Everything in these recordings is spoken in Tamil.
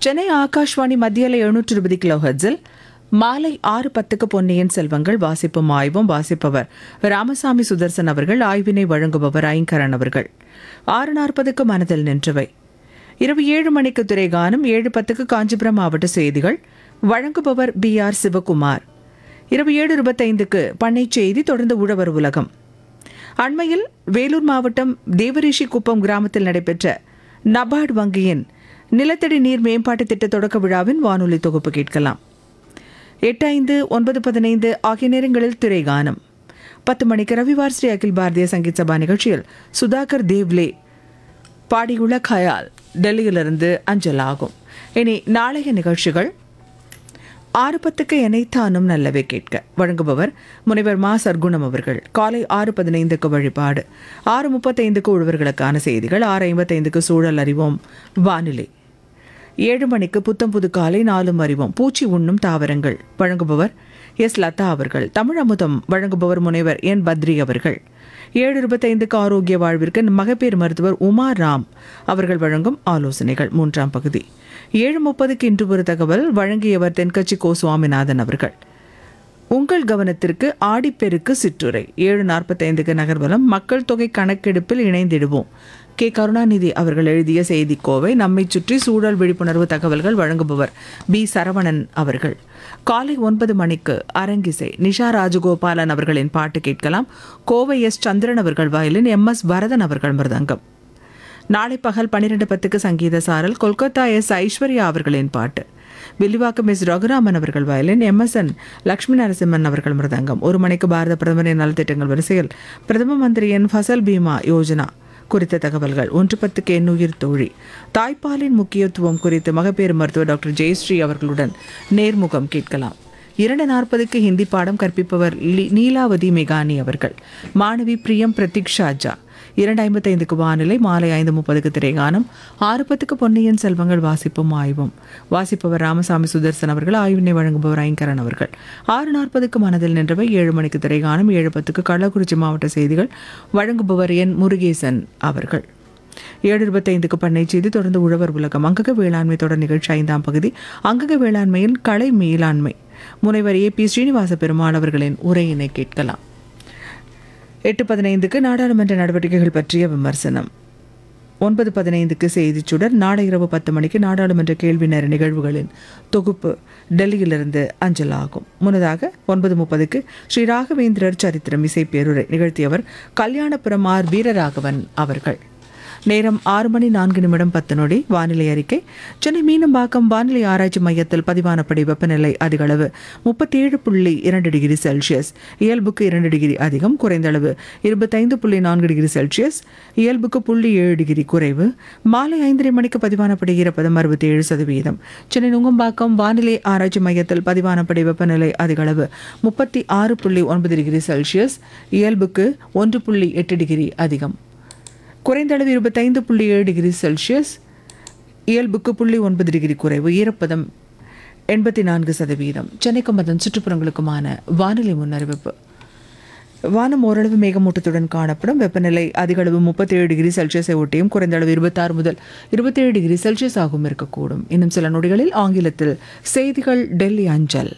சென்னை ஆகாஷ்வாணி மத்தியில எழுநூற்று இருபது கிலோ ஹெர்ட்ஸில் மாலை ஆறு பத்துக்கு பொன்னியின் செல்வங்கள் வாசிப்பும் ஆய்வும் வாசிப்பவர் ராமசாமி சுதர்சன் அவர்கள் ஆய்வினை வழங்குபவர் ஐங்கரன் அவர்கள் ஆறு நாற்பதுக்கு மனதில் நின்றவை இரவு ஏழு மணிக்கு துறைகானம் ஏழு பத்துக்கு காஞ்சிபுரம் மாவட்ட செய்திகள் வழங்குபவர் பி ஆர் சிவகுமார் இரவு ஏழு இருபத்தைந்துக்கு பண்ணை செய்தி தொடர்ந்து உழவர் உலகம் அண்மையில் வேலூர் மாவட்டம் தேவரிஷி குப்பம் கிராமத்தில் நடைபெற்ற நபார்டு வங்கியின் நிலத்தடி நீர் மேம்பாட்டு திட்ட தொடக்க விழாவின் வானொலி தொகுப்பு கேட்கலாம் எட்டு ஐந்து ஒன்பது பதினைந்து ஆகிய நேரங்களில் திரைகானம் பத்து மணிக்கு ரவிவார் ஸ்ரீ அகில் பாரதிய சங்கீத் சபா நிகழ்ச்சியில் சுதாகர் தேவ்லே பாடியுள்ள கயால் டெல்லியிலிருந்து அஞ்சல் ஆகும் இனி நாளைய நிகழ்ச்சிகள் ஆறு பத்துக்கு எனைத்தானும் நல்லவே கேட்க வழங்குபவர் முனைவர் மா சர்க்குணம் அவர்கள் காலை ஆறு பதினைந்துக்கு வழிபாடு ஆறு முப்பத்தைந்துக்கு உழவர்களுக்கான செய்திகள் ஆறு ஐம்பத்தைந்துக்கு சூழல் அறிவோம் வானிலை ஏழு மணிக்கு புத்தம் புது காலை நாலும் அறிவோம் பூச்சி உண்ணும் தாவரங்கள் வழங்குபவர் எஸ் லதா அவர்கள் தமிழ் அமுதம் வழங்குபவர் முனைவர் என் பத்ரி அவர்கள் ஏழு இருபத்தைந்துக்கு ஆரோக்கிய வாழ்விற்கு மகப்பேறு மருத்துவர் உமா ராம் அவர்கள் வழங்கும் ஆலோசனைகள் மூன்றாம் பகுதி ஏழு முப்பதுக்கு இன்று ஒரு தகவல் வழங்கியவர் தென்கட்சி கோ சுவாமிநாதன் அவர்கள் உங்கள் கவனத்திற்கு ஆடிப்பெருக்கு சிற்றுரை ஏழு நாற்பத்தைந்துக்கு நகர்வலம் மக்கள் தொகை கணக்கெடுப்பில் இணைந்திடுவோம் கே கருணாநிதி அவர்கள் எழுதிய செய்திக்கோவை நம்மை சுற்றி சூழல் விழிப்புணர்வு தகவல்கள் வழங்குபவர் பி சரவணன் அவர்கள் காலை ஒன்பது மணிக்கு அரங்கிசை நிஷா ராஜகோபாலன் அவர்களின் பாட்டு கேட்கலாம் கோவை எஸ் சந்திரன் அவர்கள் வயலின் எம் எஸ் வரதன் அவர்கள் மிருதங்கம் நாளை பகல் பன்னிரண்டு பத்துக்கு சங்கீத சாரல் கொல்கத்தா எஸ் ஐஸ்வர்யா அவர்களின் பாட்டு வில்லிவாக்கம் எஸ் ரகுராமன் அவர்கள் வயலின் எம்எஸ்என் லட்சுமி நரசிம்மன் அவர்கள் மிருதங்கம் ஒரு மணிக்கு பாரத பிரதமரின் நலத்திட்டங்கள் வரிசையில் பிரதம மந்திரியின் ஃபசல் பீமா யோஜனா குறித்த தகவல்கள் ஒன்று பத்துக்கு எண்ணுயிர் தோழி தாய்ப்பாலின் முக்கியத்துவம் குறித்து மகப்பேறு மருத்துவர் டாக்டர் ஜெயஸ்ரீ அவர்களுடன் நேர்முகம் கேட்கலாம் இரண்டு நாற்பதுக்கு ஹிந்தி பாடம் கற்பிப்பவர் லி- நீலாவதி மெகானி அவர்கள் மாணவி பிரியம் பிரதீக்ஷா ஜா இரண்டு ஐம்பத்தைந்துக்கு வானிலை மாலை ஐந்து முப்பதுக்கு திரைகானம் ஆறு பத்துக்கு பொன்னியின் செல்வங்கள் வாசிப்பும் ஆய்வும் வாசிப்பவர் ராமசாமி சுதர்சன் அவர்கள் ஆய்வினை வழங்குபவர் ஐங்கரன் அவர்கள் ஆறு நாற்பதுக்கு மனதில் நின்றவை ஏழு மணிக்கு திரைகானம் ஏழு பத்துக்கு கள்ளக்குறிச்சி மாவட்ட செய்திகள் வழங்குபவர் என் முருகேசன் அவர்கள் ஏழு இருபத்தைந்துக்கு பண்ணை செய்தி தொடர்ந்து உழவர் உலகம் அங்கக வேளாண்மை தொடர் நிகழ்ச்சி ஐந்தாம் பகுதி அங்கக வேளாண்மையில் களை மேலாண்மை முனைவர் ஏ பி ஸ்ரீனிவாச பெருமாள் அவர்களின் உரையினை கேட்கலாம் எட்டு பதினைந்துக்கு நாடாளுமன்ற நடவடிக்கைகள் பற்றிய விமர்சனம் ஒன்பது பதினைந்துக்கு செய்திச் சுடர் நாளை இரவு பத்து மணிக்கு நாடாளுமன்ற கேள்வி நேர நிகழ்வுகளின் தொகுப்பு டெல்லியிலிருந்து அஞ்சலாகும் முன்னதாக ஒன்பது முப்பதுக்கு ஸ்ரீ ராகவேந்திரர் சரித்திரம் இசை பேருரை நிகழ்த்தியவர் கல்யாணபுரம் ஆர் வீரராகவன் அவர்கள் நேரம் ஆறு மணி நான்கு நிமிடம் பத்து நொடி வானிலை அறிக்கை சென்னை மீனம்பாக்கம் வானிலை ஆராய்ச்சி மையத்தில் பதிவானபடி வெப்பநிலை அதிகளவு முப்பத்தி ஏழு புள்ளி இரண்டு டிகிரி செல்சியஸ் இயல்புக்கு இரண்டு டிகிரி அதிகம் குறைந்த அளவு இருபத்தைந்து புள்ளி நான்கு டிகிரி செல்சியஸ் இயல்புக்கு புள்ளி ஏழு டிகிரி குறைவு மாலை ஐந்தரை மணிக்கு பதிவானபடி ஈரப்பதம் அறுபத்தி ஏழு சதவீதம் சென்னை நுங்கம்பாக்கம் வானிலை ஆராய்ச்சி மையத்தில் பதிவானபடி வெப்பநிலை அதிகளவு முப்பத்தி ஆறு புள்ளி ஒன்பது டிகிரி செல்சியஸ் இயல்புக்கு ஒன்று புள்ளி எட்டு டிகிரி அதிகம் குறைந்த அளவு இருபத்தைந்து புள்ளி ஏழு டிகிரி செல்சியஸ் இயல்புக்கு புள்ளி ஒன்பது டிகிரி குறைவு ஈரப்பதம் எண்பத்தி நான்கு சதவீதம் சென்னைக்கும் அதன் சுற்றுப்புறங்களுக்குமான வானிலை முன்னறிவிப்பு வானம் ஓரளவு மேகமூட்டத்துடன் காணப்படும் வெப்பநிலை அதிக அளவு முப்பத்தி ஏழு டிகிரி செல்சியஸை ஒட்டியும் குறைந்த அளவு இருபத்தாறு முதல் இருபத்தேழு டிகிரி செல்சியஸ் ஆகவும் இருக்கக்கூடும் இன்னும் சில நொடிகளில் ஆங்கிலத்தில் செய்திகள் டெல்லி அஞ்சல்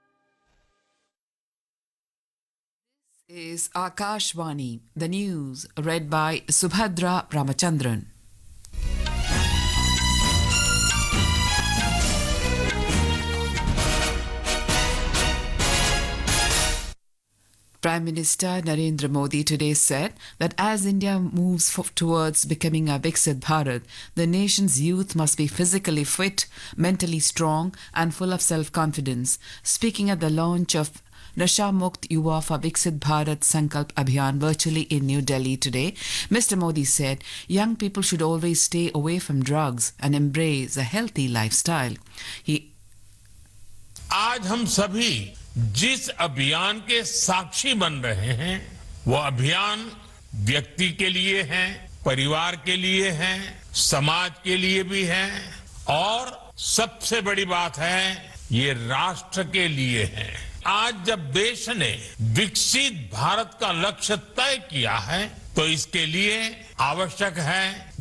is Akashvani, the news read by Subhadra Ramachandran. Prime Minister Narendra Modi today said that as India moves fo- towards becoming a Viksit Bharat, the nation's youth must be physically fit, mentally strong, and full of self confidence. Speaking at the launch of Nasha Mukt Yuva for Viksit Bharat Sankalp Abhiyan virtually in New Delhi today, Mr. Modi said young people should always stay away from drugs and embrace a healthy lifestyle. He आज हम सभी जिस अभियान के साक्षी बन रहे हैं वो अभियान व्यक्ति के लिए है परिवार के लिए है समाज के लिए भी है और सबसे बड़ी बात है ये राष्ट्र के लिए है आज जब देश ने विकसित भारत का लक्ष्य तय किया है तो इसके लिए आवश्यक है